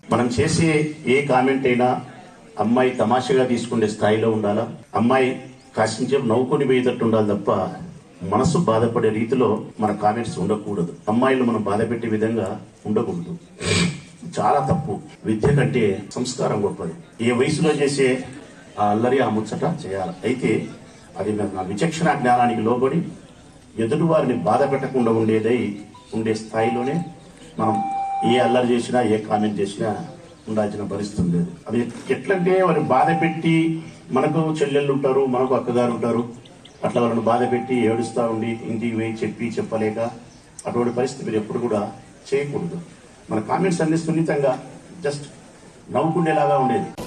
మనం చేసే ఏ కామెంట్ అయినా అమ్మాయి తమాషగా తీసుకునే స్థాయిలో ఉండాలా అమ్మాయి కాసించేపు నవ్వుకొని పోయేటట్టు ఉండాలి తప్ప మనసు బాధపడే రీతిలో మన కామెంట్స్ ఉండకూడదు అమ్మాయిలు మనం బాధ పెట్టే విధంగా ఉండకూడదు చాలా తప్పు విద్య కంటే సంస్కారం గొప్పది ఏ వయసులో చేసే ఆ అల్లరి ఆ ముచ్చట చేయాలి అయితే అది నా విచక్షణ జ్ఞానానికి లోబడి ఎదుటి వారిని బాధ పెట్టకుండా ఉండేదై ఉండే స్థాయిలోనే మనం ఏ అల్లరి చేసినా ఏ కామెంట్ చేసినా ఉండాల్సిన పరిస్థితి ఉండేది అది ఎట్లంటే వారిని బాధ పెట్టి మనకు చెల్లెళ్ళు ఉంటారు మనకు అక్కగారు ఉంటారు అట్లా వాళ్ళని బాధ పెట్టి ఏడుస్తూ ఉండి ఇంటికి పోయి చెప్పి చెప్పలేక అటువంటి పరిస్థితి మీరు ఎప్పుడు కూడా చేయకూడదు మన కామెంట్స్ అన్ని సున్నితంగా జస్ట్ నవ్వుకునేలాగా ఉండేది